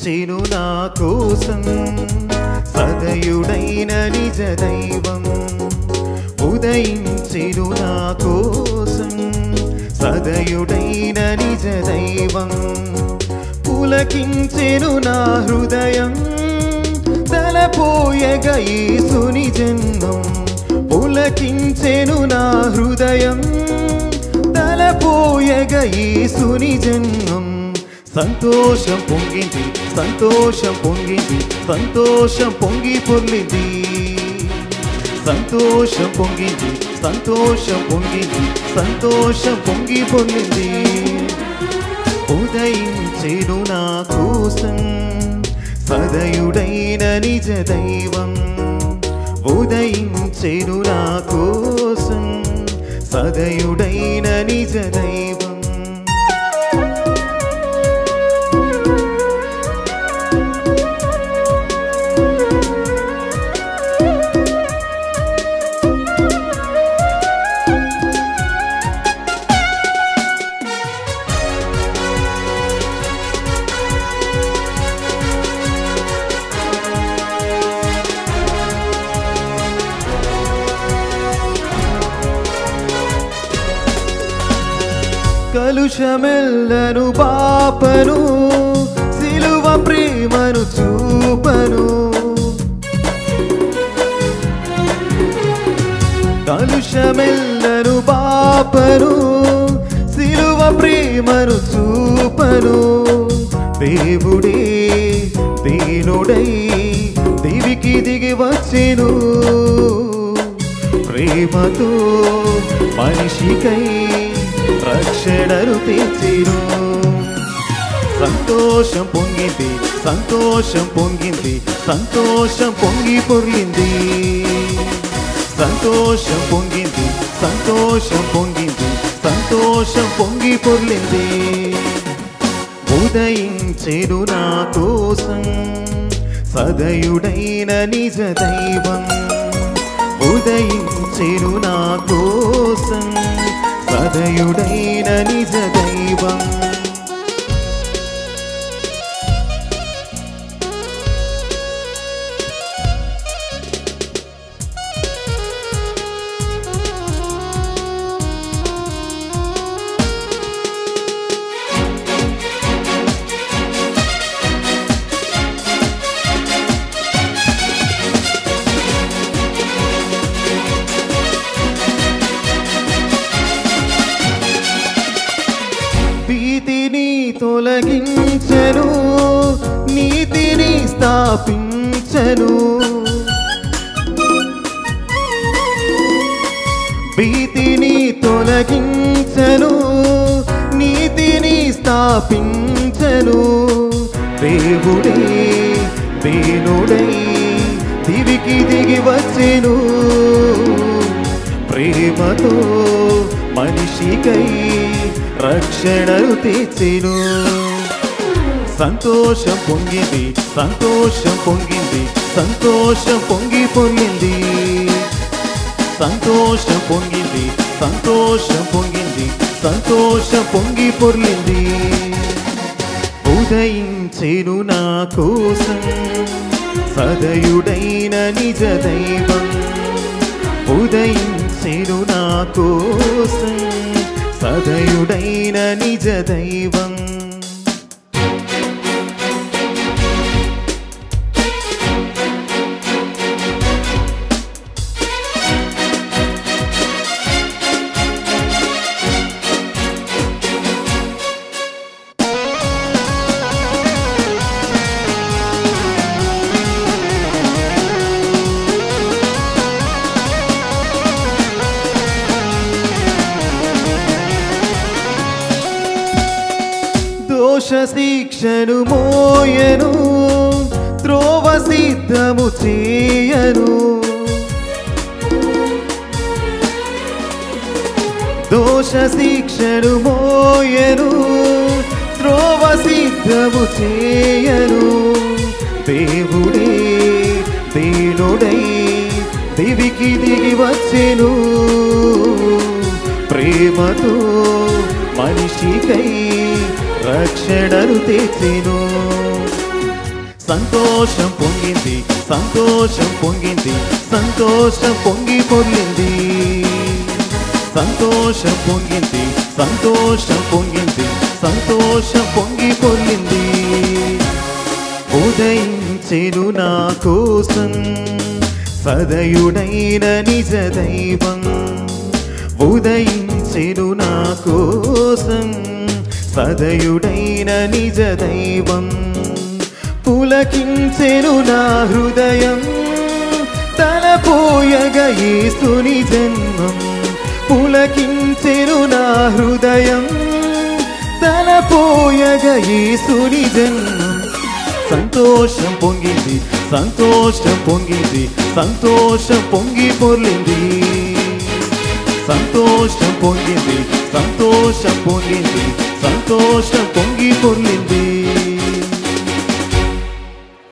ఉదయించెను నా కోసం సదయుడైన నిజ దైవం ఉదయించెను నా కోసం సదయుడైన నిజ దైవం పులకించెను నా హృదయం తలపోయగ యేసుని జన్మం పులకించెను నా హృదయం తలపోయగ యేసుని జన్మం సంతోషం పొంగింది సంతోషం పొంగింది సంతోషం పొంగి పొర్లింది సంతోషం పొంగింది సంతోషం పొంగింది సంతోషం పొంగి పొర్లింది ఉదయించెను నా కోసం సదయుడైన నిజ దైవం ఉదయించెను నా కోసం సదయుడైన నిజ దైవం కలుషమెల్లను పాపను సిలువ ప్రేమను చూపను కలుషమెల్లను పాపను సిలువ ప్రేమను చూపను దేవుడే దీనుడై దివికి దిగి వచ్చెను ప్రేమతో మనిషికై రక్షణను తెచ్చిను సంతోషం పొంగింది సంతోషం పొంగింది సంతోషం పొంగి పొర్లింది సంతోషం పొంగింది సంతోషం పొంగింది సంతోషం పొంగి పొర్లింది ఉదయించెను నా కోసం సదయుడైన నిజ దైవం ఉదయించెను నా కోసం సదయుడైన నిజ దైవం భీతిని తొలగించను నీతిని స్థాపించను భీతిని తొలగించను నీతిని స్థాపించను దేవుడే దీనుడై దివికి దిగి వచ్చెను ప్రేమతో మనిషికై రక్షణను తెచ్చెను సంతోషం పొంగింది సంతోషం పొంగింది సంతోషం పొంగి పొంగింది సంతోషం పొంగింది సంతోషం పొంగింది సంతోషం పొంగి పొర్లింది ఉదయించెను నా కోసం సదయుడైన నిజ దైవం ఉదయించెను నా కోసం సదయుడైన నిజ దైవం దోష శిక్షను మోయను త్రోవ సిద్ధము చేయను దోష శిక్షను మోయను త్రోవ సిద్ధము చేయను దేవుడే దీనుడై దివికి దిగి వచ్చెను ప్రేమతో మనిషికై రక్షణను తెచ్చెను సంతోషం పొంగింది సంతోషం పొంగింది సంతోషం పొంగి పొర్లింది సంతోషం పొంగింది సంతోషం పొంగింది సంతోషం పొంగి పొర్లింది ఉదయించెను నా కోసం సదయుడైన నిజ దైవం ఉదయించెను నా కోసం సదయుడైన నిజ దైవం పులకించెను నా హృదయం తలపోయగ యేసుని జన్మం పులకించెను నా హృదయం తలపోయగ యేసుని జన్మం సంతోషం పొంగింది సంతోషం పొంగింది సంతోషం పొంగి పొర్లింది సంతోషం పొంగింది సంతోషం పొంగింది సంతోషం పొంగి పొర్లింది